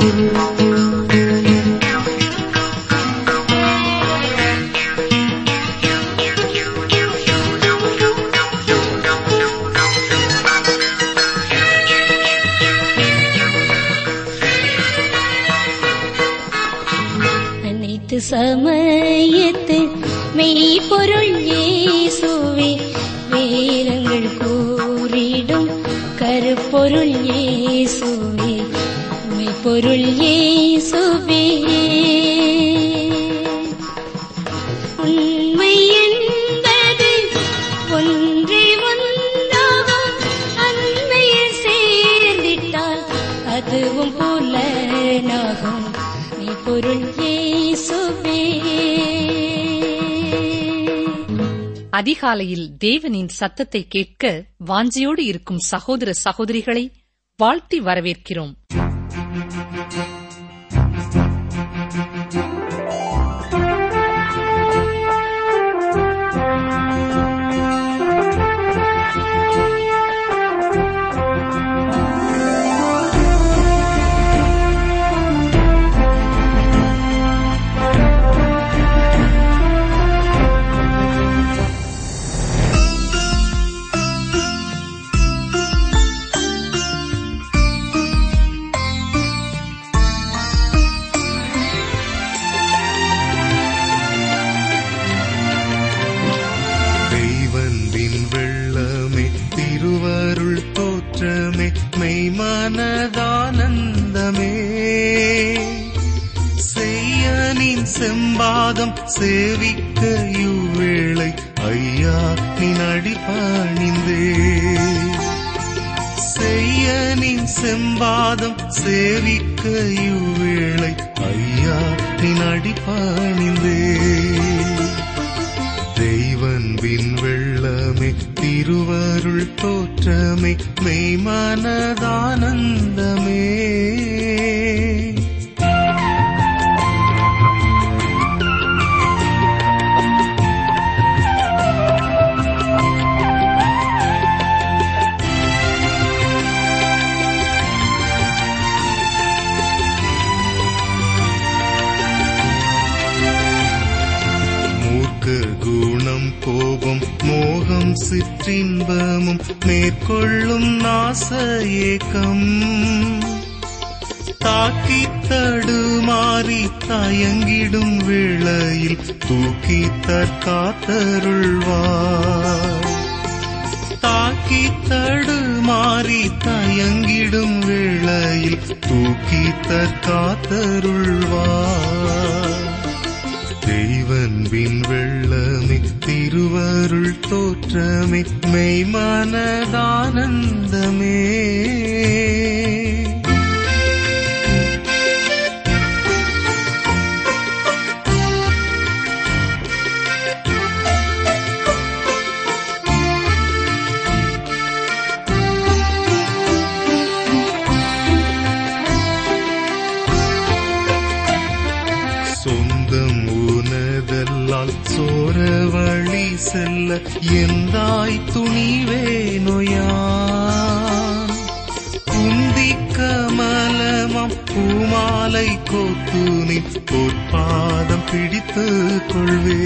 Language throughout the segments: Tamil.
அனைத்து சமயத்து மெய்ப்பொருள் இயேசுவே வேதங்கள் கூறிடும் கருப்பொருள் இயேசுவே மெய்ப்பொருள் இயேசுவே உண்மை என்பது ஒன்றே ஒன்றாகும் அண்மையில் சேர்ந்திட்டால் அதுவும் புலனாகும் மெய்ப்பொருள் இயேசுவே அதிகாலையில் தேவனின் சத்தத்தை கேட்க வாஞ்சியோடு இருக்கும் சகோதர சகோதரிகளை வாழ்த்தி வரவேற்கிறோம் தெய்வந்தின் வெள்ளமே திருவருள் தோற்றமே மெய்மனதானந்தமே செய்யனின் செம்பாதம் சேவிக்க இவ்வேளை ஐயா நின் அடிபணிந்தே செய்யனின் செம்பாதம் சேவிக்க இவ்வேளை ஐயா நின் அடிபணிந்தே தெய்வன்பின் வெள்ளமே திருவருள் தோற்றமே மெய்மனதானந்தமே மூர்க்க குணம் கோபம் மோகம் சிற்றின்பமும் மேற்கொள்ளும் நாச ஏக்கம் தாக்கி தடுமாறி தயங்கிடும் வேளையில் தூக்கி தற்காத்தருள்வார் தாக்கி தடுமாறி தயங்கிடும் வேளையில் தூக்கி தற்காத்தருள்வார் தெய்வன்பின் வெள்ளமே திருவருள் தோற்றமே மெய்மனதானந்தமே சொந்தம் உனதல்லால் சோர வழி செல்ல எந்தாய் துணிவே நொயான் குந்தி கமலமாம் பூமாலை கோத்து நின் பொற்பாதம் பிடித்து கொள்வே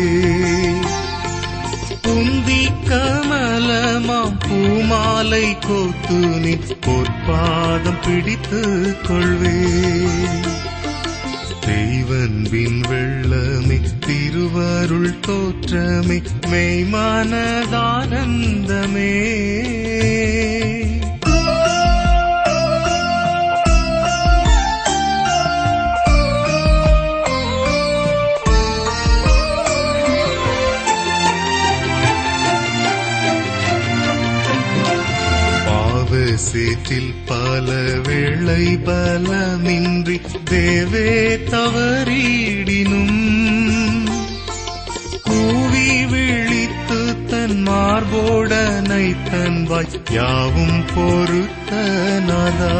குந்தி கமலமாம் பூமாலை கோத்து நின் பொற்பாதம் பிடித்து கொள்வே தெய்வன்பின் வெள்ளமே திருவருள் தோற்றமே மெய்மனதானந்தமே பாவ சேற்றில் பல வேளை பலமின்றி தேவே தவறிடினும் கூவி விழித்து தன் மார்போடனை தன்வாய் யாவும் பொறுத்தனதா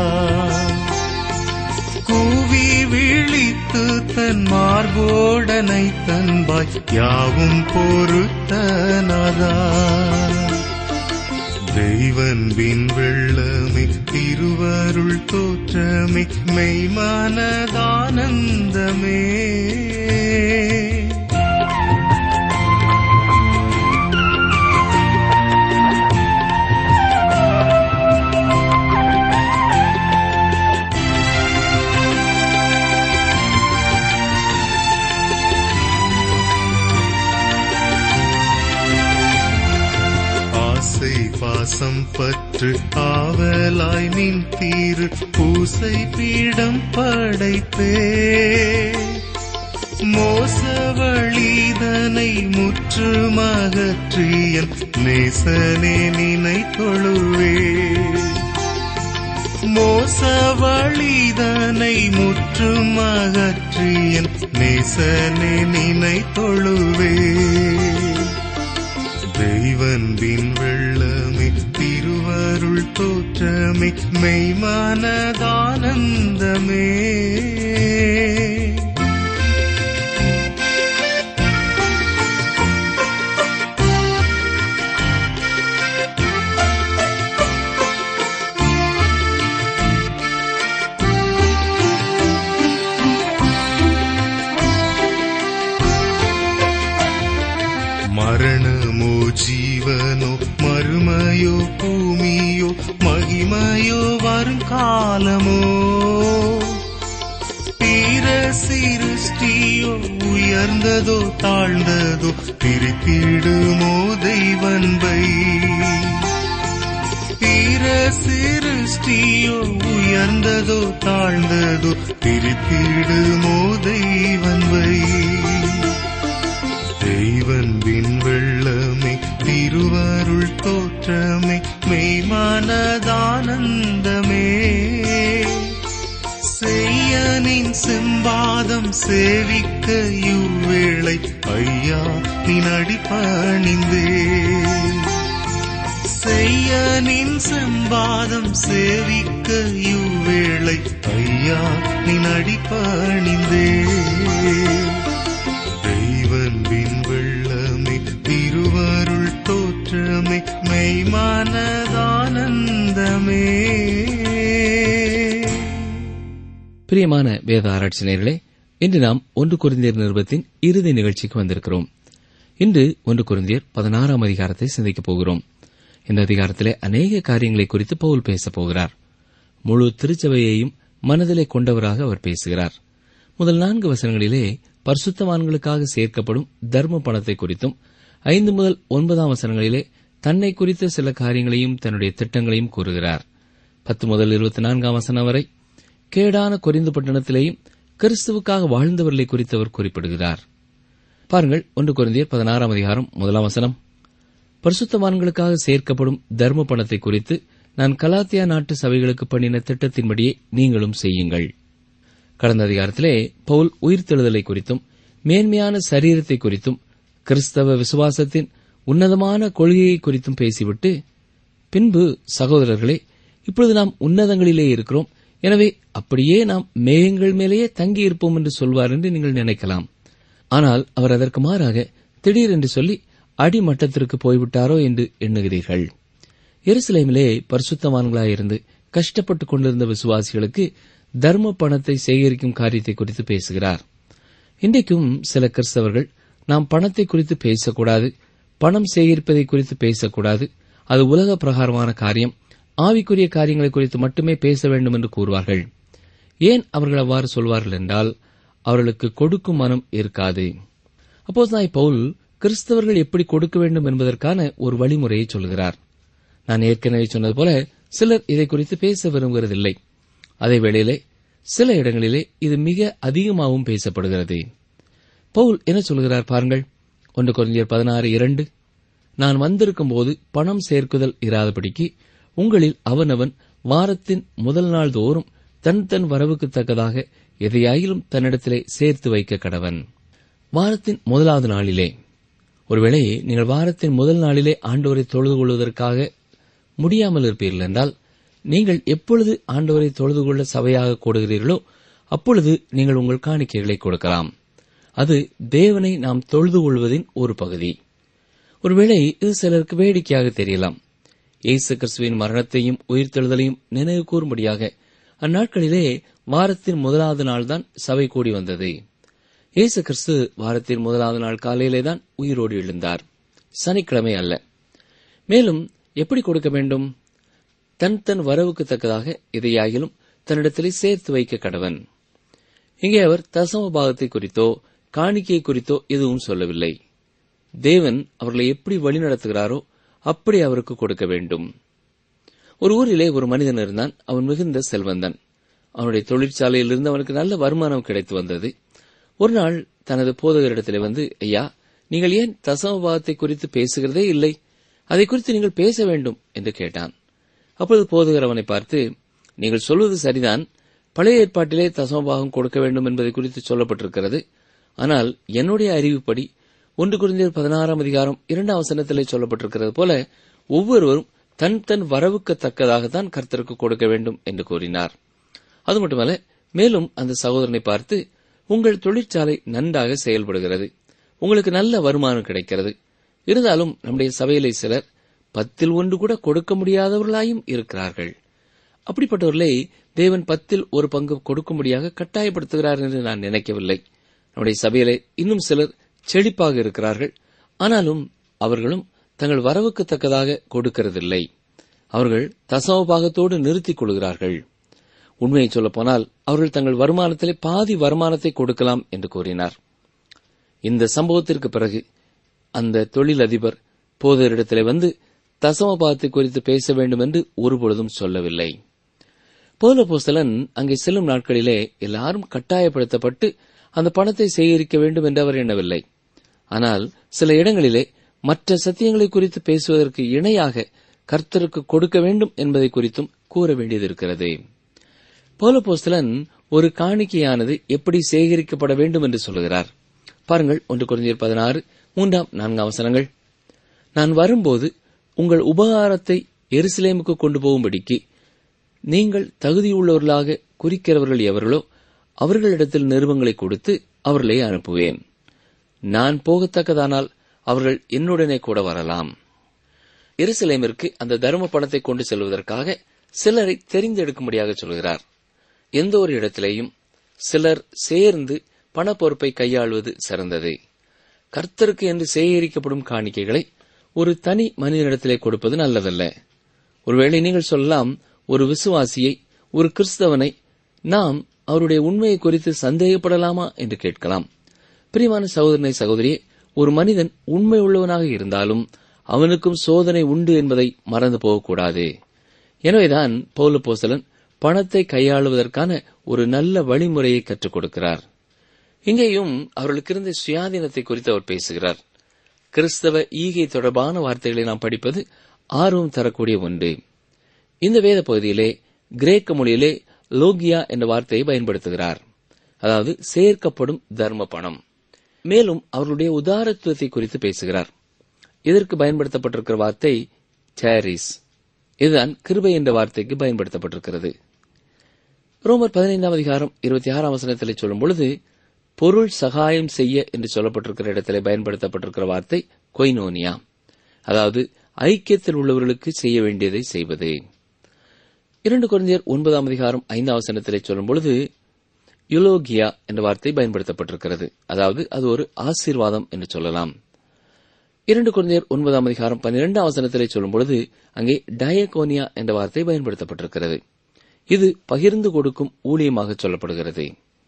கூவி விழித்து தன் மார்போடனை தன்பாய் யாவும் பொறுத்தனதா தெய்வன்பின் வெள்ளமே திருவர் திருவருள் தோற்றமே மெய்மானதானந்தமே ஆசை பாசம் பற்று ஆவலாய் நின் தீரு பூசை பீடம் படைத்தே மோசவழிதனை முற்றுமகற்றியன் நேசனே நினை தொழுவே மோசவழிதனை முற்றுமகற்றியன் நேசனே நினை தொழுவே தெய்வன்பின் வெள்ளமே திருவருள் தோற்றமே மெய்மானதானந்தமே மரணமோ ஜீவனோ மறுமையோ பூமியோ மகிமையோ வருங்காலமோ தீர சிருஷ்டியோ உயர்ந்ததோ தாழ்ந்ததோ பிரித்திடுமோ தெய்வன்பை தீர சிருஷ்டியோ உயர்ந்ததோ தாழ்ந்ததோ பிரித்திடுமோ தெய்வன்பை தெய்வன்பின் வெள்ளமே திருவருள் தோற்றமே மெய்மானதானந்தமே செய்யனின் செம்பாதம் சேவிக்க இவ்வேளை ஐயா நின் அடிப்பணிந்தே செய்யனின் செம்பாதம் சேவிக்க இவ்வேளை ஐயா நின் அடிப்பணிந்தே தெய்வன்பின் வெள்ளமே திருவருள் தோற்றமே மெய்மானதானந்தமே பிரியமான வேத ஆராய்ச்சியர்களே இன்று நாம் ஒன்று குருந்தியர் நிருபத்தின் இறுதி நிகழ்ச்சிக்கு வந்திருக்கிறோம் இன்று ஒன்று குருந்தியர் பதினாறாம் அதிகாரத்தை சிந்திக்கப் போகிறோம் இந்த அதிகாரத்திலே அநேக காரியங்களை குறித்து பவுல் பேசப் போகிறார் முழு திருச்சபையையும் மனதிலே கொண்டவராக அவர் பேசுகிறார் முதல் நான்கு வசனங்களிலே பரிசுத்தவான்களுக்காக சேர்க்கப்படும் தர்ம பணத்தை குறித்தும் ஐந்து முதல் ஒன்பதாம் வசனங்களிலே தன்னை குறித்த சில காரியங்களையும் தன்னுடைய திட்டங்களையும் கூறுகிறார் பத்து முதல் இருபத்தி நான்காம் வசனம் வரை கேடான கொரிந்து பட்டணத்திலேயும் கிறிஸ்துவுக்காக வாழ்ந்தவர்களை குறித்து அவர் குறிப்பிடுகிறார் பாருங்கள் ஒன்று குருந்தியர் பதினாறாம் அதிகாரம் முதலாம் வசனம் பரிசுத்தவான்களுக்காக சேர்க்கப்படும் தர்ம பணத்தை குறித்து நான் கலாத்தியா நாட்டு சபைகளுக்கு பண்ணின திட்டத்தின்படியே நீங்களும் செய்யுங்கள் கடந்த அதிகாரத்திலே பவுல் உயிர்த்தெழுதலை குறித்தும் மேன்மையான சரீரத்தை குறித்தும் கிறிஸ்தவ விசுவாசத்தின் உன்னதமான கொள்கையை குறித்தும் பேசிவிட்டு பின்பு சகோதரர்களே இப்பொழுது நாம் உன்னதங்களிலே இருக்கிறோம் எனவே அப்படியே நாம் மேகங்கள் மேலேயே தங்கியிருப்போம் என்று சொல்வார் என்று நீங்கள் நினைக்கலாம் ஆனால் அவர் அதற்கு மாறாக திடீரென்று சொல்லி அடிமட்டத்திற்கு போய்விட்டாரோ என்று எண்ணுகிறீர்கள் எருசலேமிலே பரிசுத்தவான்களாயிருந்து கஷ்டப்பட்டுக் கொண்டிருந்த விசுவாசிகளுக்கு தர்ம பணத்தை சேகரிக்கும் காரியத்தை குறித்து பேசுகிறார் இன்றைக்கும் சில கிறிஸ்தவர்கள் நாம் பணத்தை குறித்து பேசக்கூடாது பணம் சேகரிப்பதை குறித்து பேசக்கூடாது அது உலக பிரகாரமான காரியம் ஆவிக்குரிய காரியங்களை குறித்து மட்டுமே பேச வேண்டும் என்று கூறுவார்கள் ஏன் அவர்கள் அவ்வாறு சொல்வார்கள் என்றால் அவர்களுக்கு கொடுக்கும் மனம் இருக்காது அப்போது நாய் பவுல் கிறிஸ்தவர்கள் எப்படி கொடுக்க வேண்டும் என்பதற்கான ஒரு வழிமுறையை சொல்கிறார் நான் ஏற்கனவே சொன்னது போல சிலர் இதை குறித்து பேச விரும்புவதில்லை அதே வேளையிலே சில இடங்களிலே இது மிக அதிகமாகவும் பேசப்படுகிறது பவுல் என்ன சொல்கிறார் பாருங்கள் ஒன்று குறைஞ்சர் பதினாறு இரண்டு நான் வந்திருக்கும் போது பணம் சேர்க்குதல் இராதபடிக்கு உங்களில் அவனவன் வாரத்தின் முதல் நாள் தோறும் தன் தன் வரவுக்கு தக்கதாக எதையாயிலும் தன்னிடத்திலே சேர்த்து வைக்க கடவன் வாரத்தின் முதலாவது நாளிலே ஒருவேளை நீங்கள் வாரத்தின் முதல் நாளிலே ஆண்டவரை தொழுது கொள்வதற்காக முடியாமல் இருப்பீர்கள் என்றால் நீங்கள் எப்பொழுது ஆண்டவரை தொழுது கொள்ள சபையாக கூடுகிறீர்களோ அப்பொழுது நீங்கள் உங்கள் காணிக்கைகளை கொடுக்கலாம் அது தேவனை நாம் தொழுது கொள்வதின் ஒரு பகுதி ஒருவேளை இது சிலருக்கு வேடிக்கையாக தெரியலாம் இயேசு கிறிஸ்துவின் மரணத்தையும் உயிர்த்தெழுதலையும் நினைவு கூறும்படியாக அந்நாட்களிலே வாரத்தின் முதலாவது நாள்தான் சபை கூடி வந்தது இயேசு கிறிஸ்து வாரத்தின் முதலாவது நாள் காலையிலே தான் உயிரோடு எழுந்தார் சனிக்கிழமை அல்ல மேலும் எப்படி கொடுக்க வேண்டும் தன் தன் வரவுக்கு தக்கதாக இதையாகிலும் தன்னிடத்திலே சேர்த்து வைக்க கடவன் இங்கே அவர் தசம பாகத்தை குறித்தோ காணிக்கை குறித்தோ எதுவும் சொல்லவில்லை தேவன் அவர்களை எப்படி வழிநடத்துகிறாரோ அப்படி அவருக்கு கொடுக்க வேண்டும் ஒரு ஊரிலே ஒரு மனிதன் இருந்தான் அவன் மிகுந்த செல்வந்தன் அவனுடைய தொழிற்சாலையிலிருந்து அவனுக்கு நல்ல வருமானம் கிடைத்து வந்தது ஒரு நாள் தனது போதகரிடத்திலே வந்து ஐயா நீங்கள் ஏன் தசமபாகத்தை குறித்து பேசுகிறதே இல்லை அதை குறித்து நீங்கள் பேச வேண்டும் என்று கேட்டான் அப்பொழுது போதகர் அவனை பார்த்து நீங்கள் சொல்வது சரிதான் பழைய ஏற்பாட்டிலே தசமபாகம் கொடுக்க வேண்டும் என்பதை குறித்து சொல்லப்பட்டிருக்கிறது ஆனால் என்னுடைய அறிவுப்படி ஒன்று குறைந்தர் பதினாறாம் அதிகாரம் இரண்டாம் வசனத்திலே சொல்லப்பட்டிருக்கிறது போல ஒவ்வொருவரும் தன் தன் வரவுக்கு தக்கதாகத்தான் கர்த்தருக்கு கொடுக்க வேண்டும் என்று கூறினார் அது மட்டுமல்ல மேலும் அந்த சகோதரனை பார்த்து உங்கள் தொழிற்சாலை நன்றாக செயல்படுகிறது உங்களுக்கு நல்ல வருமானம் கிடைக்கிறது இருந்தாலும் நம்முடைய சபையிலே சிலர் பத்தில் ஒன்று கூட கொடுக்க முடியாதவர்களாயும் இருக்கிறார்கள் அப்படிப்பட்டவர்களை தேவன் பத்தில் ஒரு பங்கு கொடுக்கும்படியாக கட்டாயப்படுத்துகிறார் என்று நான் நினைக்கவில்லை நம்முடைய சபையிலே இன்னும் சிலர் செழிப்பாக இருக்கிறார்கள் ஆனாலும் அவர்களும் தங்கள் வரவுக்கு தக்கதாக கொடுக்கிறதில்லை அவர்கள் தசமபாகத்தோடு நிறுத்திக் கொள்கிறார்கள் உண்மையை சொல்லப்போனால் அவர்கள் தங்கள் வருமானத்திலே பாதி வருமானத்தை கொடுக்கலாம் என்று கூறினார் இந்த சம்பவத்திற்கு பிறகு அந்த தொழிலதிபர் போதரிடத்திலே வந்து தசமபாகத்தை குறித்து பேச வேண்டும் என்று ஒருபொழுதும் சொல்லவில்லை பௌலபோஸ்தலன் அங்கே செல்லும் நாட்களிலே எல்லாரும் கட்டாயப்படுத்தப்பட்டு அந்த பணத்தை சேகரிக்க வேண்டும் என்று அவர் எண்ணவில்லை ஆனால் சில இடங்களிலே மற்ற சத்தியங்களை குறித்து பேசுவதற்கு இணையாக கர்த்தருக்கு கொடுக்க வேண்டும் என்பதை குறித்தும் கூற வேண்டியது பௌலபோஸ்தலன் ஒரு காணிக்கையானது எப்படி சேகரிக்கப்பட வேண்டும் என்று சொல்கிறார் பாருங்கள் ஒன்று குறைஞ்சர் பதினாறு மூன்றாம் நான்காம் வசனங்கள் நான் வரும்போது உங்கள் உபகாரத்தை எருசலேமுக்கு கொண்டு போகும்படிக்கு நீங்கள் தகுதியுள்ளவர்களாக குறிக்கிறவர்கள் எவர்களோ அவர்களிடத்தில் நிறுவங்களை கொடுத்து அவர்களை அனுப்புவேன் நான் போகத்தக்கதானால் அவர்கள் என்னுடனே கூட வரலாம் எருசலேமிற்கு அந்த தர்ம பணத்தை கொண்டு செல்வதற்காக சிலரை தெரிந்தெடுக்கும்படியாக சொல்கிறார் எந்த ஒரு இடத்திலேயும் சிலர் சேர்ந்து பண பொறுப்பை கையாளுவது சிறந்தது கர்த்தருக்கு என்று சேகரிக்கப்படும் காணிக்கைகளை ஒரு தனி மனிதனிடத்திலே கொடுப்பது நல்லதல்ல ஒருவேளை நீங்கள் சொல்லலாம் ஒரு விசுவாசியை ஒரு கிறிஸ்தவனை நாம் அவருடைய உண்மையை குறித்து சந்தேகப்படலாமா என்று கேட்கலாம் பிரியமான சகோதரனை சகோதரியே ஒரு மனிதன் உண்மை உள்ளவனாக இருந்தாலும் அவனுக்கும் சோதனை உண்டு என்பதை மறந்து போகக்கூடாது எனவேதான் பௌல போசலன் பணத்தை கையாளுவதற்கான ஒரு நல்ல வழிமுறையை கற்றுக் கொடுக்கிறார் இங்கேயும் அவர்களுக்கு இருந்த சுயாதீனத்தை குறித்து அவர் பேசுகிறார் கிறிஸ்தவ ஈகை தொடர்பான வார்த்தைகளை நாம் படிப்பது ஆர்வம் தரக்கூடிய ஒன்று இந்த வேத பகுதியிலே கிரேக்க மொழியிலே லோகியா என்ற வார்த்தையை பயன்படுத்துகிறார் அதாவது சேர்க்கப்படும் தர்ம பணம் மேலும் அவர்களுடைய உதாரத்துவத்தை குறித்து பேசுகிறார் இதற்கு பயன்படுத்தப்பட்டிருக்கிற வார்த்தை சாரிஸ் இதுதான் கிருபை என்ற வார்த்தைக்கு பயன்படுத்தப்பட்டிருக்கிறது ரோமர் பதினைந்தாம் அதிகாரம் இருபத்தி ஆறாம் வசனத்தில் சொல்லும் பொழுது பொருள் சகாயம் செய்ய என்று சொல்லப்பட்டிருக்கிற இடத்திலே பயன்படுத்தப்பட்டிருக்கிற வார்த்தை கொய்னோனியா அதாவது ஐக்கியத்தில் உள்ளவர்களுக்கு செய்ய வேண்டியதை செய்வது இரண்டு குழந்தையர் ஒன்பதாம் அதிகாரம் ஐந்தாம் வசனத்திலே சொல்லும் பொழுது யுலோகியா என்ற வார்த்தை பயன்படுத்தப்பட்டிருக்கிறது அதாவது அது ஒரு ஆசீர்வாதம் என்று சொல்லலாம் இரண்டு குழந்தையர் ஒன்பதாம் அதிகாரம் பன்னிரெண்டாம் வசனத்திலே சொல்லும் பொழுது அங்கே டயகோனியா என்ற வார்த்தை பயன்படுத்தப்பட்டிருக்கிறது இது பகிர்ந்து கொடுக்கும் ஊழியமாக சொல்லப்படுகிறது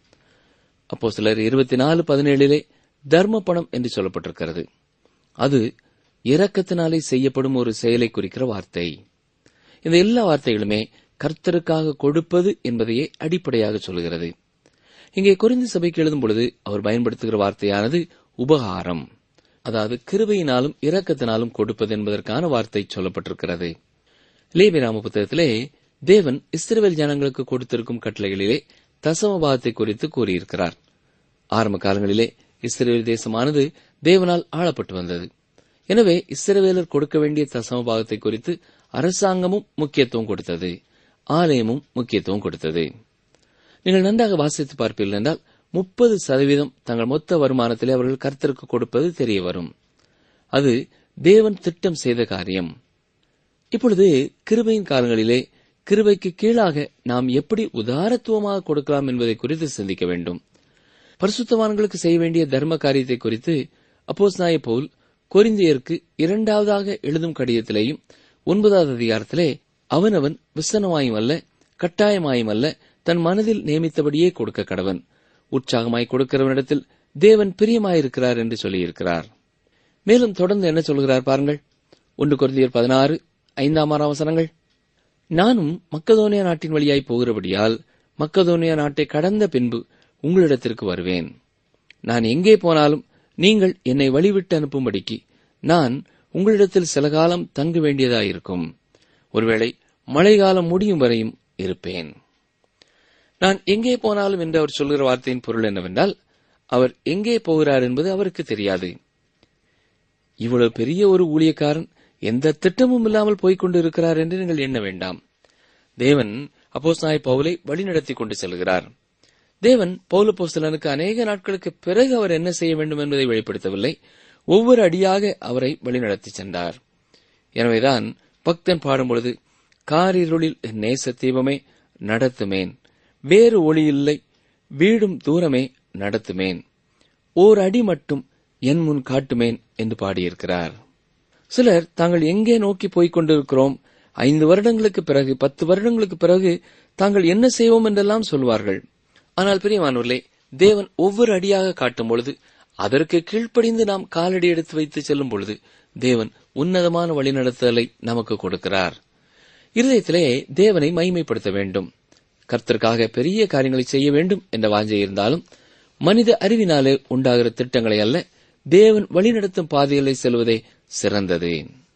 அப்போ சிலர் இருபத்தி நாலு பதினேழிலே தர்ம பணம் என்று சொல்லப்பட்டிருக்கிறது அது இரக்கத்தினாலே செய்யப்படும் ஒரு செயலை குறிக்கிற வார்த்தை இந்த எல்லா வார்த்தைகளுமே கர்த்தருக்காக கொடுப்பது என்பதையே அடிப்படையாக சொல்கிறது இங்கே குறிந்து சபைக்கு எழுதும் பொழுது அவர் பயன்படுத்துகிற வார்த்தையானது உபகாரம் அதாவது கிருபையினாலும் இரக்கத்தினாலும் கொடுப்பது என்பதற்கான வார்த்தை சொல்லப்பட்டிருக்கிறது லேபிராம புத்தகத்திலே தேவன் இஸ்ரவேல் ஜனங்களுக்கு கொடுத்திருக்கும் கட்டளைகளிலே தசமபாகத்தை குறித்து கூறியிருக்கிறார் ஆரம்ப காலங்களிலே இஸ்ரேல் தேசமானது தேவனால் ஆளப்பட்டு வந்தது எனவே இஸ்ரவேலர் கொடுக்க வேண்டிய தசமபாகத்தை குறித்து அரசாங்கமும் முக்கியத்துவம் கொடுத்தது ஆலயமும் முக்கியத்துவம் கொடுத்தது நீங்கள் நன்றாக வாசித்து பார்ப்பீர்கள் என்றால் முப்பது சதவீதம் தங்கள் மொத்த வருமானத்திலே அவர்கள் கர்த்தருக்கு கொடுப்பது தெரிய வரும் அது தேவன் திட்டம் செய்த காரியம் இப்பொழுது கிருபையின் காலங்களிலே கிருபைக்கு கீழாக நாம் எப்படி உதாரத்துவமாக கொடுக்கலாம் என்பதை குறித்து சிந்திக்க வேண்டும் பரிசுத்தவான்களுக்கு செய்ய வேண்டிய தர்ம காரியத்தை குறித்து அப்போஸ் நாய போல் கொரிந்தியருக்கு இரண்டாவதாக எழுதும் கடிதத்திலேயும் ஒன்பதாவது அதிகாரத்திலே அவனவன் விசனமாயும் அல்ல கட்டாயமாயும் அல்ல தன் மனதில் நியமித்தபடியே கொடுக்க கடவன் உற்சாகமாய் கொடுக்கிறவனிடத்தில் தேவன் பிரியமாயிருக்கிறார் என்று சொல்லியிருக்கிறார் மேலும் தொடர்ந்து என்ன சொல்கிறார் பாருங்கள் ஒன்று குருந்தியர் பதினாறு ஐந்தாம் ஆறாம் வசனங்கள் நானும் மக்கதோனியா நாட்டின் வழியாய் போகிறபடியால் மக்கதோனியா நாட்டை கடந்த பின்பு உங்களிடத்திற்கு வருவேன் நான் எங்கே போனாலும் நீங்கள் என்னை வழிவிட்டு அனுப்பும்படிக்கு நான் உங்களிடத்தில் சில காலம் தங்க வேண்டியதாயிருக்கும் ஒருவேளை மழைக்காலம் முடியும் வரையும் இருப்பேன் நான் எங்கே போனாலும் என்று அவர் சொல்கிற வார்த்தையின் பொருள் என்னவென்றால் அவர் எங்கே போகிறார் என்பது அவருக்கு தெரியாது இவ்வளவு பெரிய ஒரு ஊழியக்காரன் எந்த திட்டமும் இல்லாமல் போய்க் கொண்டிருக்கிறார் என்று நீங்கள் எண்ண வேண்டாம் தேவன் அப்போஸ் நாய் பவுலை வழிநடத்தி கொண்டு செல்கிறார் தேவன் பௌல போஸ்தலனுக்கு அநேக நாட்களுக்கு பிறகு அவர் என்ன செய்ய வேண்டும் என்பதை வெளிப்படுத்தவில்லை ஒவ்வொரு அடியாக அவரை வழிநடத்தி சென்றார் எனவேதான் பக்தன் பாடும்பொழுது காரிருளில் என் நேச தீபமே நடத்துமேன் வேறு ஒளி இல்லை வீடும் தூரமே நடத்துமேன் ஓர் அடி மட்டும் என் முன் காட்டுமேன் என்று பாடியிருக்கிறார் சிலர் தாங்கள் எங்கே நோக்கி போய்க் கொண்டிருக்கிறோம் ஐந்து வருடங்களுக்கு பிறகு பத்து வருடங்களுக்கு பிறகு தாங்கள் என்ன செய்வோம் என்றெல்லாம் சொல்வார்கள் ஆனால் பிரியமானவர்களே தேவன் ஒவ்வொரு அடியாக காட்டும் பொழுது அதற்கு கீழ்ப்படிந்து நாம் காலடி எடுத்து வைத்து செல்லும் பொழுது தேவன் உன்னதமான வழிநடத்தலை நமக்கு கொடுக்கிறார் இருதயத்திலே தேவனை மைமைப்படுத்த வேண்டும் கர்த்தருக்காக பெரிய காரியங்களை செய்ய வேண்டும் என்ற வாஞ்சை இருந்தாலும் மனித அறிவினாலே உண்டாகிற திட்டங்களை அல்ல தேவன் வழிநடத்தும் பாதைகளை செல்வதே சிறந்தது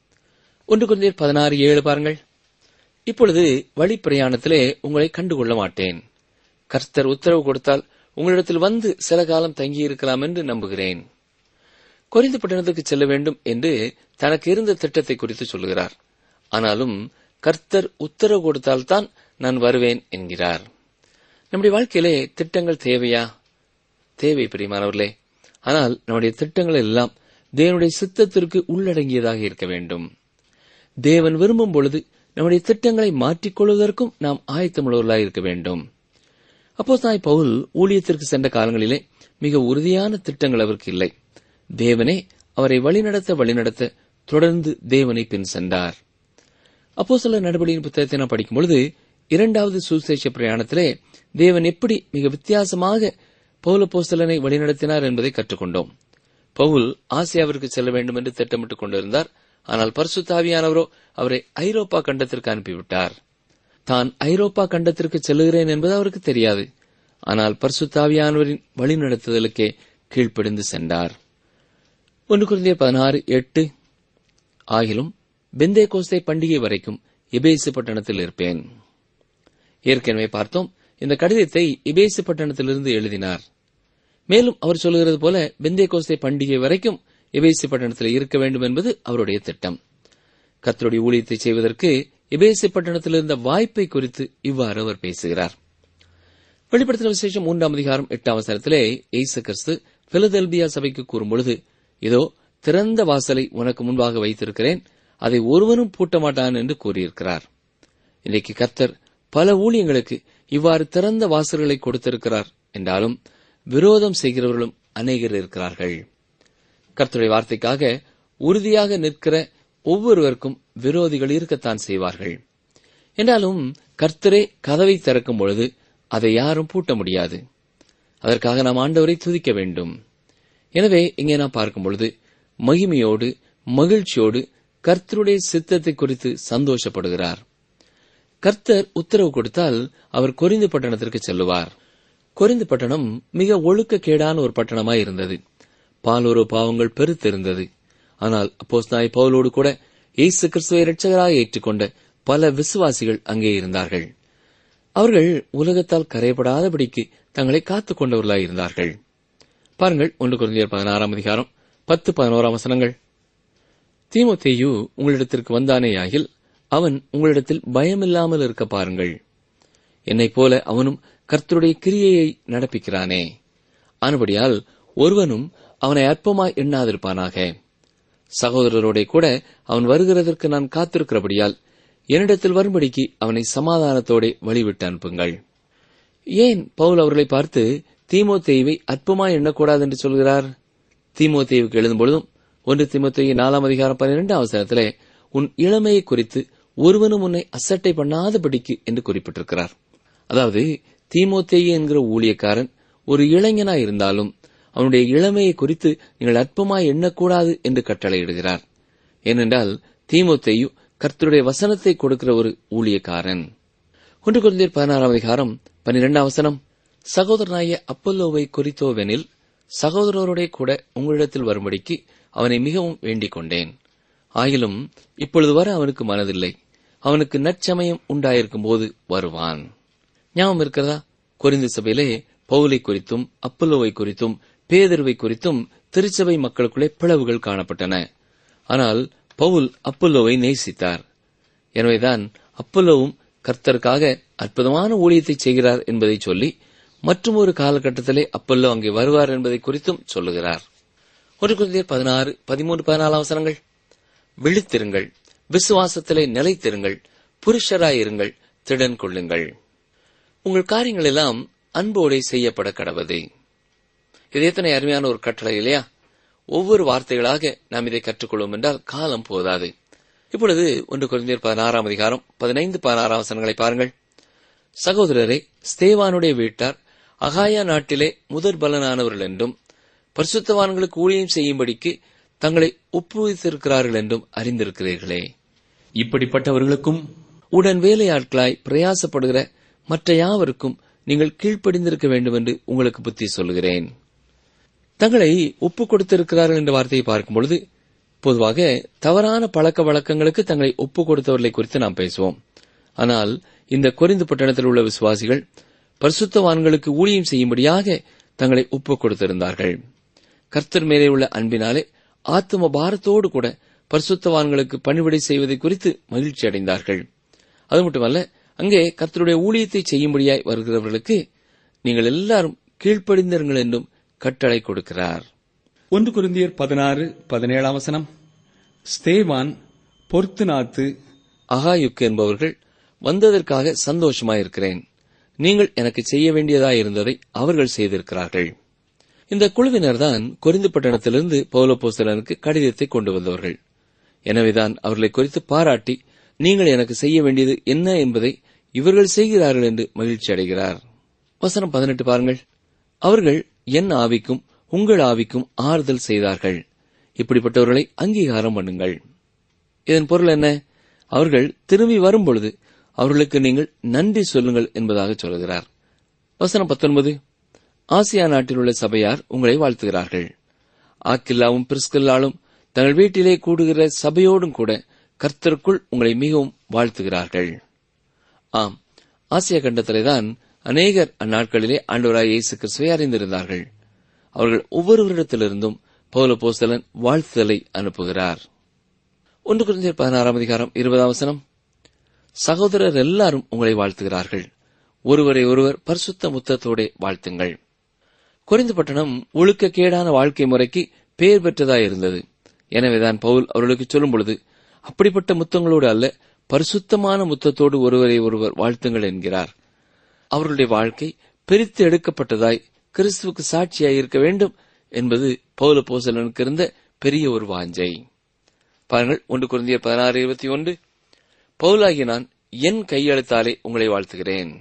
ஒன்று கொஞ்சம் பதினாறு ஏழு பாருங்கள் இப்பொழுது வழி பிரயாணத்திலே உங்களை கண்டுகொள்ள மாட்டேன் கர்த்தர் உத்தரவு கொடுத்தால் உங்களிடத்தில் வந்து சில காலம் தங்கியிருக்கலாம் என்று நம்புகிறேன் குறைந்த பட்டணத்துக்கு செல்ல வேண்டும் என்று தனக்கு இருந்த திட்டத்தை குறித்து சொல்கிறார் ஆனாலும் கர்த்தர் உத்தரவு கொடுத்தால்தான் நான் வருவேன் என்கிறார் நம்முடைய வாழ்க்கையிலே திட்டங்கள் தேவையா தேவை பிரியமானவர்களே ஆனால் நம்முடைய திட்டங்கள் எல்லாம் தேவனுடைய சித்தத்திற்கு உள்ளடங்கியதாக இருக்க வேண்டும் தேவன் விரும்பும் பொழுது நம்முடைய திட்டங்களை மாற்றிக்கொள்வதற்கும் நாம் ஆயத்தமுள்ளவர்களாக இருக்க வேண்டும் அப்போ தாய் பவுல் ஊழியத்திற்கு சென்ற காலங்களிலே மிக உறுதியான திட்டங்கள் அவருக்கு இல்லை தேவனே அவரை வழிநடத்த வழிநடத்த தொடர்ந்து தேவனை பின் சென்றார் அப்போ சில நடவடிக்கையின் புத்தகத்தை நாம் படிக்கும் பொழுது இரண்டாவது சுசேஷ பிரயாணத்திலே தேவன் எப்படி மிக வித்தியாசமாக பவுல போஸ்தலனை வழிநடத்தினார் என்பதை கற்றுக்கொண்டோம் பவுல் ஆசியாவிற்கு செல்ல வேண்டும் என்று திட்டமிட்டுக் கொண்டிருந்தார் ஆனால் பரிசுத்தாவியானவரோ அவரை ஐரோப்பா கண்டத்திற்கு அனுப்பிவிட்டார் தான் ஐரோப்பா கண்டத்திற்கு செல்லுகிறேன் என்பது அவருக்கு தெரியாது ஆனால் பரிசுத்தாவியானவரின் வழிநடத்துதலுக்கே கீழ்ப்படிந்து சென்றார் ஒன்று குருந்திய பதினாறு எட்டு ஆகிலும் பெந்தே கோஸ்தை பண்டிகை வரைக்கும் எபேசு பட்டணத்தில் இருப்பேன் ஏற்கனவே பார்த்தோம் இந்த கடிதத்தை எபேசு பட்டணத்திலிருந்து எழுதினார் மேலும் அவர் சொல்லுகிறது போல பெந்தே கோஸ்தை பண்டிகை வரைக்கும் எபேசு பட்டணத்தில் இருக்க வேண்டும் என்பது அவருடைய திட்டம் கத்தருடைய ஊழியத்தை செய்வதற்கு எபேசு பட்டணத்தில் இருந்த வாய்ப்பை குறித்து இவ்வாறு அவர் பேசுகிறார் வெளிப்படுத்தின விசேஷம் மூன்றாம் அதிகாரம் எட்டாம் அவசரத்திலே எய்சு கிறிஸ்து பிலதெல்பியா சபைக்கு கூறும்பொழுது இதோ திறந்த வாசலை உனக்கு முன்பாக வைத்திருக்கிறேன் அதை ஒருவனும் பூட்ட மாட்டான் என்று கூறியிருக்கிறார் இன்றைக்கு கர்த்தர் பல ஊழியங்களுக்கு இவ்வாறு திறந்த வாசல்களை கொடுத்திருக்கிறார் என்றாலும் விரோதம் செய்கிறவர்களும் அநேகர் இருக்கிறார்கள் கர்த்தருடைய வார்த்தைக்காக உறுதியாக நிற்கிற ஒவ்வொருவருக்கும் விரோதிகள் இருக்கத்தான் செய்வார்கள் என்றாலும் கர்த்தரே கதவை திறக்கும் பொழுது அதை யாரும் பூட்ட முடியாது அதற்காக நாம் ஆண்டவரை துதிக்க வேண்டும் எனவே இங்கே நாம் பார்க்கும் பொழுது மகிமையோடு மகிழ்ச்சியோடு கர்த்தருடைய சித்தத்தை குறித்து சந்தோஷப்படுகிறார் கர்த்தர் உத்தரவு கொடுத்தால் அவர் கொரிந்து பட்டணத்திற்கு செல்லுவார் கொரிந்து பட்டணம் மிக ஒழுக்கக்கேடான ஒரு பட்டணமாய் இருந்தது பாலோரு பாவங்கள் பெருத்திருந்தது ஆனால் அப்போஸ்தாய் பவுலோடு கூட இயேசு கிறிஸ்துவை இரட்சகராக ஏற்றுக்கொண்ட பல விசுவாசிகள் அங்கே இருந்தார்கள் அவர்கள் உலகத்தால் கரையப்படாதபடிக்கு தங்களை காத்துக் கொண்டவர்களாய் இருந்தார்கள் பாருங்கள் ஒன்று குழந்தையர் பதினாறாம் அதிகாரம் பத்து பதினோராம் வசனங்கள் தீமோத்தேயு உங்களிடத்திற்கு வந்தானேயாகில் அவன் உங்களிடத்தில் பயமில்லாமல் இருக்க பாருங்கள் என்னைப் போல அவனும் கர்த்தருடைய கிரியையை நடப்பிக்கிறானே ஆனபடியால் ஒருவனும் அவனை அற்பமாய் எண்ணாதிருப்பானாக சகோதரரோட கூட அவன் வருகிறதற்கு நான் காத்திருக்கிறபடியால் என்னிடத்தில் வரும்படிக்கு அவனை சமாதானத்தோடே வழிவிட்டு அனுப்புங்கள் ஏன் பவுல் அவர்களை பார்த்து தீமோத்தேயுவை அற்பமாய் எண்ணக்கூடாது என்று சொல்கிறார் தீமோத்தேயுவுக்கு எழுதும் பொழுதும் ஒன்று தீமோத்தேயு நாலாம் அதிகாரம் பன்னிரெண்டாம் அவசரத்திலே உன் இளமையை குறித்து ஒருவனும் உன்னை அசட்டை பண்ணாதபடிக்கு என்று குறிப்பிட்டிருக்கிறார் அதாவது தீமோத்தேயு என்கிற ஊழியக்காரன் ஒரு இளைஞனாய் இருந்தாலும் அவனுடைய இளமையை குறித்து நீங்கள் அற்பமாய் எண்ணக்கூடாது என்று கட்டளையிடுகிறார் ஏனென்றால் தீமோத்தேயு கர்த்தருடைய வசனத்தை கொடுக்கிற ஒரு ஊழியக்காரன் ஒன்று குழந்தையர் பதினாறாம் அதிகாரம் பன்னிரெண்டாம் வசனம் சகோதரனாய அப்பல்லோவை குறித்தோவெனில் சகோதரரோடே கூட உங்களிடத்தில் வரும்படிக்கு அவனை மிகவும் வேண்டிக் கொண்டேன் ஆயிலும் இப்பொழுது வர அவனுக்கு மனதில்லை அவனுக்கு நற்சமயம் உண்டாயிருக்கும் போது வருவான் ஞாபகம் இருக்கிறதா கொரிந்து சபையிலே பவுலை குறித்தும் அப்பல்லோவை குறித்தும் பேதருவை குறித்தும் திருச்சபை மக்களுக்குள்ளே பிளவுகள் காணப்பட்டன ஆனால் பவுல் அப்பல்லோவை நேசித்தார் எனவேதான் அப்பல்லோவும் கர்த்தருக்காக அற்புதமான ஊழியத்தை செய்கிறார் என்பதை சொல்லி மற்றும் ஒரு காலகட்டத்திலே அப்பல்லோ அங்கே வருவார் என்பதை குறித்தும் சொல்லுகிறார் ஒரு குழந்தையர் பதினாறு பதிமூன்று பதினாலு அவசரங்கள் விழித்திருங்கள் விசுவாசத்திலே நிலைத்திருங்கள் புருஷராயிருங்கள் திடன் கொள்ளுங்கள் உங்கள் காரியங்கள் எல்லாம் அன்போடே செய்யப்பட கடவது இது எத்தனை அருமையான ஒரு கட்டளை இல்லையா ஒவ்வொரு வார்த்தைகளாக நாம் இதை கற்றுக்கொள்வோம் என்றால் காலம் போதாது இப்பொழுது ஒன்று குழந்தையர் பதினாறாம் அதிகாரம் பதினைந்து பதினாறாம் வசனங்களை பாருங்கள் சகோதரரை ஸ்தேவானுடைய வீட்டார் அகாயா நாட்டிலே முதற் பலனானவர்கள் என்றும் பரிசுத்தவான்களுக்கு ஊழியம் செய்யும்படிக்கு தங்களை ஒப்புவித்திருக்கிறார்கள் என்றும் அறிந்திருக்கிறீர்களே இப்படிப்பட்டவர்களுக்கும் உடன் வேலையாட்களாய் பிரயாசப்படுகிற மற்ற யாவருக்கும் நீங்கள் கீழ்ப்படிந்திருக்க வேண்டும் என்று உங்களுக்கு புத்தி சொல்லுகிறேன் தங்களை ஒப்புக் கொடுத்திருக்கிறார்கள் என்ற வார்த்தையை பார்க்கும் பொழுது பொதுவாக தவறான பழக்க வழக்கங்களுக்கு தங்களை ஒப்புக் கொடுத்தவர்களை குறித்து நாம் பேசுவோம் ஆனால் இந்த கொரிந்து பட்டணத்தில் உள்ள விசுவாசிகள் பரிசுத்தவான்களுக்கு ஊழியம் செய்யும்படியாக தங்களை ஒப்புக் கொடுத்திருந்தார்கள் கர்த்தர் மேலே உள்ள அன்பினாலே ஆத்தும பாரத்தோடு கூட பரிசுத்தவான்களுக்கு பணிவிடை செய்வதை குறித்து மகிழ்ச்சி அடைந்தார்கள் அது மட்டுமல்ல அங்கே கர்த்தருடைய ஊழியத்தை செய்யும்படியாய் வருகிறவர்களுக்கு நீங்கள் எல்லாரும் கீழ்ப்படிந்திருங்கள் என்றும் கட்டளை கொடுக்கிறார் ஒன்று குருந்தியர் பதினாறு பதினேழாம் வசனம் ஸ்தேவான் பொர்த்துநாத்து அகாயுக்கு என்பவர்கள் வந்ததற்காக சந்தோஷமாயிருக்கிறேன் நீங்கள் எனக்கு செய்ய வேண்டியதாயிருந்ததை அவர்கள் செய்திருக்கிறார்கள் இந்த குழுவினர்தான் கொரிந்து பட்டணத்திலிருந்து பௌலப்போஸ்தலனுக்கு கடிதத்தை கொண்டு வந்தவர்கள் எனவேதான் அவர்களை குறித்து பாராட்டி நீங்கள் எனக்கு செய்ய வேண்டியது என்ன என்பதை இவர்கள் செய்கிறார்கள் என்று மகிழ்ச்சி அடைகிறார் வசனம் பதினெட்டு பாருங்கள் அவர்கள் என் ஆவிக்கும் உங்கள் ஆவிக்கும் ஆறுதல் செய்தார்கள் இப்படிப்பட்டவர்களை அங்கீகாரம் பண்ணுங்கள் இதன் பொருள் என்ன அவர்கள் திரும்பி வரும்பொழுது அவர்களுக்கு நீங்கள் நன்றி சொல்லுங்கள் என்பதாக சொல்கிறார் வசனம் பத்தொன்பது ஆசியா நாட்டில் உள்ள சபையார் உங்களை வாழ்த்துகிறார்கள் ஆக்கில்லாவும் பிரிஸ்கில்லாலும் தங்கள் வீட்டிலே கூடுகிற சபையோடும் கூட கர்த்தருக்குள் உங்களை மிகவும் வாழ்த்துகிறார்கள் ஆம் ஆசியா கண்டத்திலேதான் அநேகர் அந்நாட்களிலே ஆண்டவராய் இயேசு கிறிஸ்துவை அறிந்திருந்தார்கள் அவர்கள் ஒவ்வொருவரிடத்திலிருந்தும் பௌல போஸ்தலன் வாழ்த்துதலை அனுப்புகிறார் ஒன்று குறைந்த பதினாறாம் அதிகாரம் இருபதாம் வசனம் சகோதரர் எல்லாரும் உங்களை வாழ்த்துகிறார்கள் ஒருவரை ஒருவர் பரிசுத்த முத்தத்தோடே வாழ்த்துங்கள் குறைந்த பட்டணம் ஒழுக்கக்கேடான வாழ்க்கை முறைக்கு பெயர் பெற்றதாயிருந்தது எனவேதான் பவுல் அவர்களுக்கு சொல்லும் பொழுது அப்படிப்பட்ட முத்தங்களோடு அல்ல பரிசுத்தமான முத்தத்தோடு ஒருவரை ஒருவர் வாழ்த்துங்கள் என்கிறார் அவர்களுடைய வாழ்க்கை பிரித்து எடுக்கப்பட்டதாய் கிறிஸ்துவுக்கு சாட்சியாய் இருக்க வேண்டும் என்பது பௌல போசலனுக்கு இருந்த பெரிய ஒரு வாஞ்சை பாருங்கள் ஒன்று குருந்திய பதினாறு இருபத்தி ஒன்று பவுலாகி நான் என் கையெழுத்தாலே உங்களை வாழ்த்துகிறேன்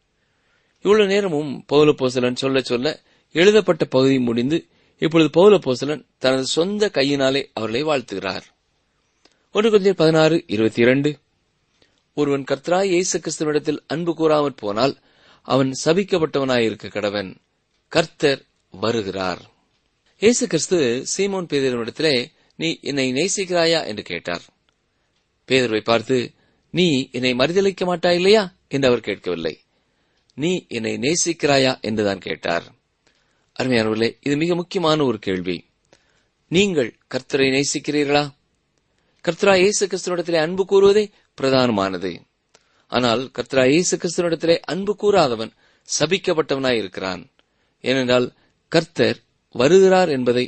இவ்வளவு நேரமும் பௌல போசலன் சொல்ல சொல்ல எழுதப்பட்ட பகுதி முடிந்து இப்பொழுது பௌல போசலன் தனது சொந்த கையினாலே அவர்களை வாழ்த்துகிறார் ஒன்று குருந்திய பதினாறு இருபத்தி இரண்டு ஒருவன் கர்த்தராய் இயேசு கிறிஸ்துவனிடத்தில் அன்பு கூறாமற் போனால் அவன் சபிக்கப்பட்டவனாயிருக்க கடவன் கர்த்தர் வருகிறார் இயேசு கிறிஸ்து சீமோன் பேதரிடத்திலே நீ என்னை நேசிக்கிறாயா என்று கேட்டார் பேதர்வை பார்த்து நீ என்னை மறுதளிக்க மாட்டாய் இல்லையா என்று அவர் கேட்கவில்லை நீ என்னை நேசிக்கிறாயா என்றுதான் கேட்டார் அருமையானவர்களே இது மிக முக்கியமான ஒரு கேள்வி நீங்கள் கர்த்தரை நேசிக்கிறீர்களா கர்த்தரா இயேசு கிறிஸ்துவனிடத்திலே அன்பு கூறுவதே பிரதானமானது ஆனால் கர்த்தரா இயேசு கிறிஸ்துவனிடத்திலே அன்பு கூறாதவன் சபிக்கப்பட்டவனாய் இருக்கிறான் ஏனென்றால் கர்த்தர் வருகிறார் என்பதை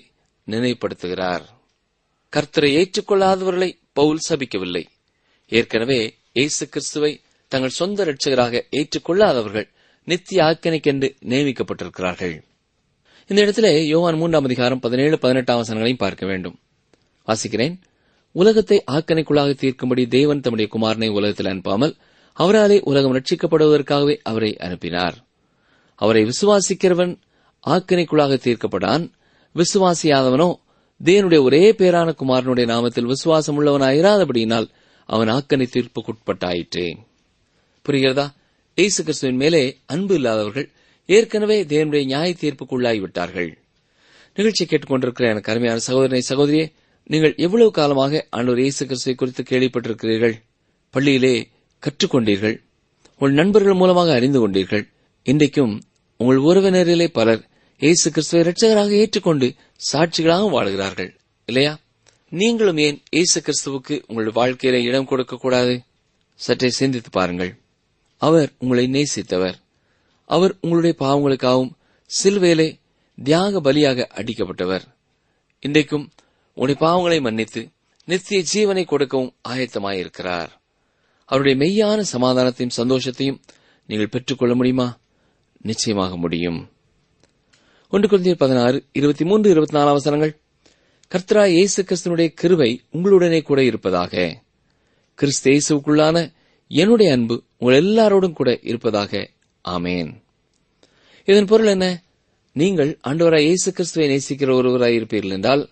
நினைப்படுத்துகிறார் கர்த்தரை ஏற்றுக்கொள்ளாதவர்களை பவுல் சபிக்கவில்லை ஏற்கனவே இயேசு கிறிஸ்துவை தங்கள் சொந்த இரட்சகராக ஏற்றுக்கொள்ளாதவர்கள் நித்திய ஆக்கினைக்கென்று நியமிக்கப்பட்டிருக்கிறார்கள் இந்த இடத்திலே யோவான் மூன்றாம் அதிகாரம் பதினேழு பதினெட்டாம் வசனங்களையும் பார்க்க வேண்டும் வாசிக்கிறேன் உலகத்தை ஆக்கணைக்குள்ளாக தீர்க்கும்படி தேவன் தம்முடைய குமாரனை உலகத்தில் அனுப்பாமல் அவராலே உலகம் ரட்சிக்கப்படுவதற்காகவே அவரை அனுப்பினார் அவரை விசுவாசிக்கிறவன் ஆக்கணைக்குள்ளாக தீர்க்கப்படான் விசுவாசியாதவனோ தேவனுடைய ஒரே பேரான குமாரனுடைய நாமத்தில் விசுவாசம் உள்ளவனாயிராதபடியினால் அவன் ஆக்கனை தீர்ப்புக்குட்பட்டாயிற்றே புரிகிறதா இயேசு கிறிஸ்துவின் மேலே அன்பு இல்லாதவர்கள் ஏற்கனவே தேவனுடைய நியாய தீர்ப்புக்குள்ளாகிவிட்டார்கள் நிகழ்ச்சி கேட்டுக்கொண்டிருக்கிற எனக்கு அருமையான சகோதரனை சகோதரியே நீங்கள் எவ்வளவு காலமாக ஆண்டவர் இயேசு கிறிஸ்துவை குறித்து கேள்விப்பட்டிருக்கிறீர்கள் பள்ளியிலே கற்றுக்கொண்டீர்கள் உங்கள் நண்பர்கள் மூலமாக அறிந்து கொண்டீர்கள் இன்றைக்கும் உங்கள் உறவினரிலே பலர் இயேசு கிறிஸ்துவை இரட்சகராக ஏற்றுக்கொண்டு சாட்சிகளாக வாழுகிறார்கள் இல்லையா நீங்களும் ஏன் இயேசு கிறிஸ்துவுக்கு உங்கள் வாழ்க்கையில இடம் கொடுக்க கூடாது சற்றே சிந்தித்து பாருங்கள் அவர் உங்களை நேசித்தவர் அவர் உங்களுடைய பாவங்களுக்காகவும் சிலுவையிலே தியாக பலியாக அடிக்கப்பட்டவர் இன்றைக்கும் உங்களுடைய பாவங்களை மன்னித்து நித்திய ஜீவனை கொடுக்கவும் ஆயத்தமாயிருக்கிறார் அவருடைய மெய்யான சமாதானத்தையும் சந்தோஷத்தையும் நீங்கள் பெற்றுக்கொள்ள முடியுமா நிச்சயமாக முடியும் ஒன்று குழந்தையர் பதினாறு இருபத்தி மூன்று இருபத்தி நாலாம் அவசரங்கள் கர்த்தரா இயேசு கிறிஸ்தனுடைய கிருபை உங்களுடனே கூட இருப்பதாக கிறிஸ்து இயேசுக்குள்ளான என்னுடைய அன்பு உங்கள் எல்லாரோடும் கூட இருப்பதாக ஆமேன் இதன் பொருள் என்ன நீங்கள் ஆண்டவராய் இயேசு கிறிஸ்துவை நேசிக்கிற ஒருவராய் இருப்பீர்கள் என்றால்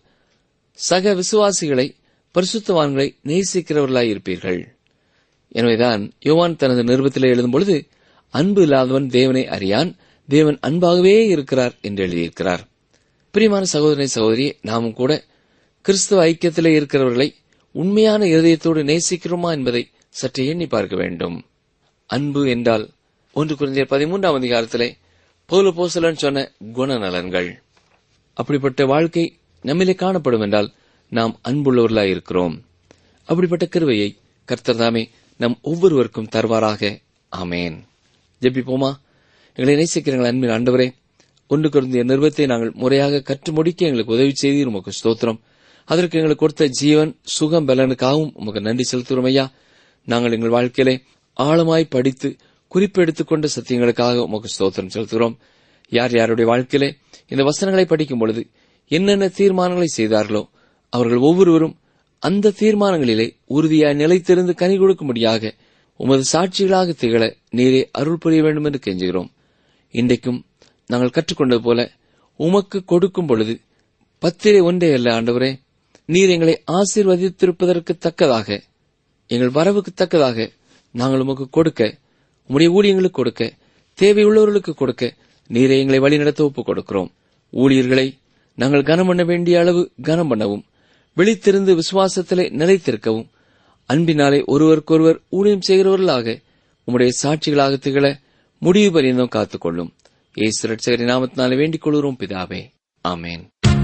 சக விசுவாசிகளை பரிசுத்தவான்களை நேசிக்கிறவர்களாய் இருப்பீர்கள் எனவேதான் யோவான் தனது நிருபத்திலே எழுதும் பொழுது அன்பு இல்லாதவன் தேவனை அறியான் தேவன் அன்பாகவே இருக்கிறார் என்று எழுதியிருக்கிறார் பிரியமான சகோதரனை சகோதரியே நாமும் கூட கிறிஸ்துவ ஐக்கியத்திலே இருக்கிறவர்களை உண்மையான இருதயத்தோடு நேசிக்கிறோமா என்பதை சற்று எண்ணி பார்க்க வேண்டும் அன்பு என்றால் ஒன்று குறைந்த பதிமூன்றாம் அதிகாரத்திலே பௌல போசலன் சொன்ன குணநலன்கள் அப்படிப்பட்ட வாழ்க்கை நம்மிலே காணப்படும் என்றால் நாம் அன்புள்ளவர்களாய் இருக்கிறோம் அப்படிப்பட்ட கிருவையை கர்த்தர் தாமே நம் ஒவ்வொருவருக்கும் தருவாராக ஆமேன் ஜெபிப்போமா எங்களை நேசிக்கிறீங்கள் அன்பின் ஆண்டவரே ஒன்று குருந்திய நிறுவத்தை நாங்கள் முறையாக கற்று முடிக்க எங்களுக்கு உதவி செய்தீர் உமக்கு ஸ்தோத்திரம் அதற்கு எங்களுக்கு கொடுத்த ஜீவன் சுகம் பலனுக்காகவும் உமக்கு நன்றி செலுத்துகிறோம் ஐயா நாங்கள் எங்கள் வாழ்க்கையிலே ஆழமாய் படித்து குறிப்பெடுத்துக் கொண்ட சத்தியங்களுக்காக உமக்கு ஸ்தோத்திரம் செலுத்துகிறோம் யார் யாருடைய வாழ்க்கையிலே இந்த வசனங்களை படிக்கும் பொழுது என்னென்ன தீர்மானங்களை செய்தார்களோ அவர்கள் ஒவ்வொருவரும் அந்த தீர்மானங்களிலே உறுதியாய் நிலைத்திருந்து கனி கொடுக்கும்படியாக உமது சாட்சிகளாக திகழ நீரே அருள் புரிய வேண்டும் என்று கெஞ்சுகிறோம் இன்றைக்கும் நாங்கள் கற்றுக்கொண்டது போல உமக்கு கொடுக்கும் பொழுது பத்திரை ஒன்றே அல்ல ஆண்டவரே நீர் எங்களை ஆசீர்வதித்திருப்பதற்கு தக்கதாக எங்கள் வரவுக்கு தக்கதாக நாங்கள் உமக்கு கொடுக்க உம்முடைய ஊழியங்களுக்கு கொடுக்க தேவையுள்ளவர்களுக்கு கொடுக்க நீரை எங்களை வழிநடத்த ஒப்புக் கொடுக்கிறோம் ஊழியர்களை நாங்கள் கனம் பண்ண வேண்டிய அளவு கனம் பண்ணவும் விழித்திருந்து விசுவாசத்திலே நிலைத்திருக்கவும் அன்பினாலே ஒருவருக்கொருவர் ஊழியம் செய்கிறவர்களாக உம்முடைய சாட்சிகளாக திகழ முடிவு பரியந்தம் காத்துக்கொள்ளும் ஏசு ரட்சகரின் நாமத்தினாலே வேண்டிக் கொள்கிறோம் பிதாவே ஆமேன்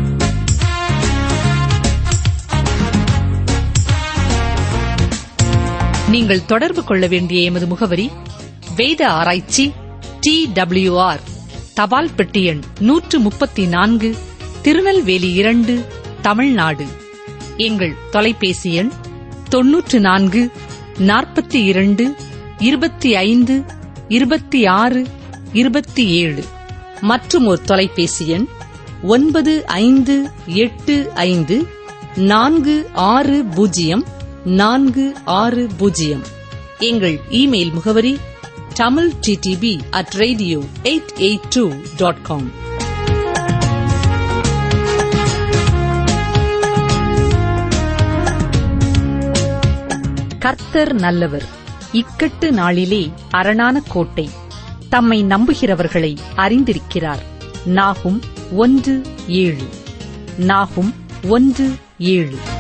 நீங்கள் தொடர்பு கொள்ள வேண்டிய எமது முகவரி வேத ஆராய்ச்சி டி ஆர் தபால் பெட்டி எண் நூற்று முப்பத்தி நான்கு திருநெல்வேலி இரண்டு தமிழ்நாடு எங்கள் தொலைபேசி எண் தொன்னூற்று நான்கு நாற்பத்தி இரண்டு இருபத்தி ஐந்து இருபத்தி ஆறு இருபத்தி ஏழு மற்றும் ஒரு தொலைபேசி எண் ஒன்பது ஐந்து எட்டு ஐந்து நான்கு ஆறு பூஜ்ஜியம் நான்கு ஆறு பூஜ்ஜியம் எங்கள் இமெயில் முகவரி Tamil DTP at radio eight eight two dot com கர்த்தர் நல்லவர் இக்கட்டு நாளிலே அரணான கோட்டை தம்மை நம்புகிறவர்களை அறிந்திருக்கிறார் நாகும் ஒன்று ஏழு நாகும் ஒன்று ஏழு